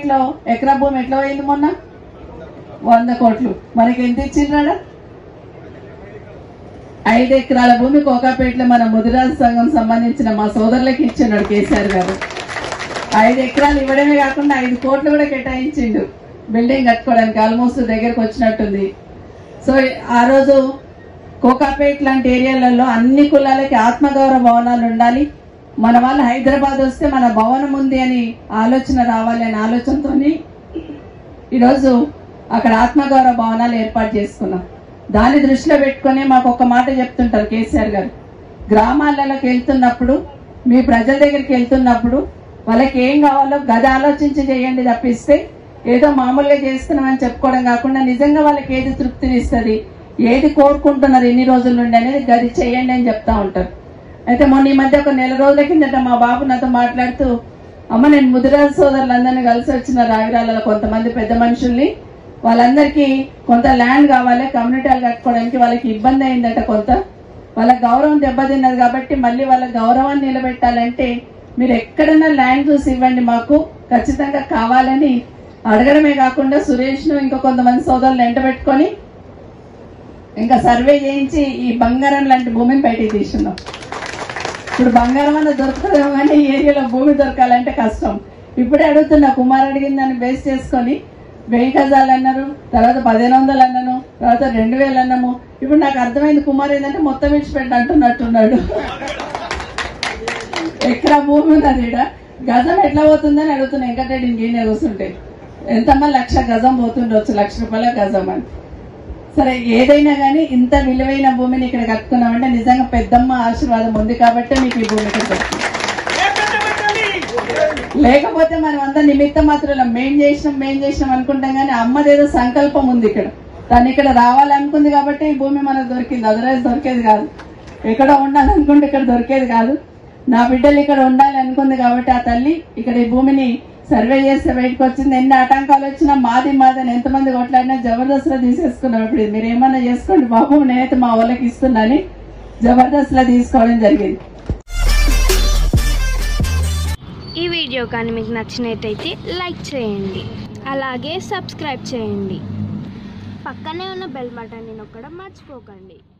కోకాపేటలో ఎకరా భూమి ఎట్లా పోయింది మొన్న వంద కోట్లు మనకి ఎంత ఇచ్చిండ్రాడా ఐదు ఎకరాల భూమి కోకాపేటలో మన ముదిరాజు సంఘం సంబంధించిన మా సోదరులకు ఇచ్చినాడు కేసీఆర్ గారు ఐదు ఎకరాలు ఇవ్వడమే కాకుండా ఐదు కోట్లు కూడా కేటాయించిండు బిల్డింగ్ కట్టుకోవడానికి ఆల్మోస్ట్ దగ్గరకు వచ్చినట్టుంది సో ఆ రోజు కోకాపేట్ లాంటి ఏరియాలలో అన్ని కులాలకి ఆత్మగౌరవ భవనాలు ఉండాలి మన వాళ్ళు హైదరాబాద్ వస్తే మన భవనం ఉంది అని ఆలోచన రావాలి అనే ఆలోచనతోని ఈరోజు అక్కడ ఆత్మగౌరవ భవనాలు ఏర్పాటు చేసుకున్నాం దాన్ని దృష్టిలో పెట్టుకొని మాకు ఒక మాట చెప్తుంటారు కేసీఆర్ గారు గ్రామాలలోకి వెళ్తున్నప్పుడు మీ ప్రజల దగ్గరికి వెళ్తున్నప్పుడు వాళ్ళకి ఏం కావాలో గది ఆలోచించి చేయండి తప్పిస్తే ఏదో మామూలుగా చేస్తున్నామని చెప్పుకోవడం కాకుండా నిజంగా వాళ్ళకి ఏది తృప్తినిస్తుంది ఏది కోరుకుంటున్నారు ఎన్ని రోజుల నుండి అనేది గది చేయండి అని చెప్తా ఉంటారు అయితే మొన్న ఈ మధ్య ఒక నెల రోజుల కిందట మా బాబు నాతో మాట్లాడుతూ అమ్మ నేను ముదిరాజు సోదరులందరినీ కలిసి వచ్చిన రావిరాలలో కొంతమంది పెద్ద మనుషుల్ని వాళ్ళందరికీ కొంత ల్యాండ్ కావాలి కమ్యూనిటీలు కట్టుకోవడానికి వాళ్ళకి ఇబ్బంది అయిందట కొంత వాళ్ళ గౌరవం దెబ్బతిన్నది కాబట్టి మళ్ళీ వాళ్ళ గౌరవాన్ని నిలబెట్టాలంటే మీరు ఎక్కడన్నా ల్యాండ్ చూసి ఇవ్వండి మాకు ఖచ్చితంగా కావాలని అడగడమే కాకుండా సురేష్ను ఇంకా కొంతమంది సోదరులు ఎంట పెట్టుకొని ఇంకా సర్వే చేయించి ఈ బంగారం లాంటి భూమిని బయటికి తీసుకున్నాం ఇప్పుడు బంగారం అన్న దొరుకుతుందేమో కానీ ఈ ఏరియాలో భూమి దొరకాలంటే కష్టం ఇప్పుడే అడుగుతున్నా కుమార్ అడిగిందని బేస్ చేసుకొని వెయ్యి గజాలు అన్నారు తర్వాత పదిహేను వందలు అన్నాను తర్వాత రెండు వేలు అన్నాము ఇప్పుడు నాకు అర్థమైంది కుమార్ ఏంటంటే మొత్తం విడిచిపెట్టి అంటున్నట్టున్నాడు ఎకరా భూమి ఉన్నది ఈడ గజం ఎట్లా పోతుందని అడుగుతున్నా వెంకటరెడ్డి ఇంకేనే కూర్చుంటే ఎంతమ్మా లక్ష గజం పోతుండొచ్చు లక్ష రూపాయల గజం అని సరే ఏదైనా కానీ ఇంత విలువైన భూమిని ఇక్కడ కట్టుకున్నామంటే నిజంగా పెద్దమ్మ ఆశీర్వాదం ఉంది కాబట్టి మీకు ఈ భూమి ఇక్కడ దొరికింది. లేకపోతే మనం అంతా నిమిత్త మాత్రం మేం చేసినాం మేం చేసినాం అనుకుంటాం కానీ అమ్మదేదో సంకల్పం ఉంది ఇక్కడ తను ఇక్కడ రావాలనుకుంది కాబట్టి ఈ భూమి మనకు దొరికింది అదర్వైజ్ దొరికేది కాదు ఎక్కడ ఉండాలనుకుంటే ఇక్కడ దొరికేది కాదు నా బిడ్డలు ఇక్కడ ఉండాలి అనుకుంది కాబట్టి ఆ తల్లి ఇక్కడ ఈ భూమిని సర్వే చేస్తే బయటకు వచ్చింది ఎన్ని ఆటంకాలు వచ్చినా మాది మాదని ఎంతమంది కొట్లాడినా జబర్దస్త్లో తీసేసుకున్నాం ఇప్పుడు ఇది మీరు ఏమన్నా చేసుకోండి బాబు నేనైతే మా వాళ్ళకి ఇస్తున్నాని జబర్దస్త్లో తీసుకోవడం జరిగింది ఈ వీడియో కానీ మీకు నచ్చినట్టయితే లైక్ చేయండి అలాగే సబ్స్క్రైబ్ చేయండి పక్కనే ఉన్న బెల్ బటన్ని నొక్కడం మర్చిపోకండి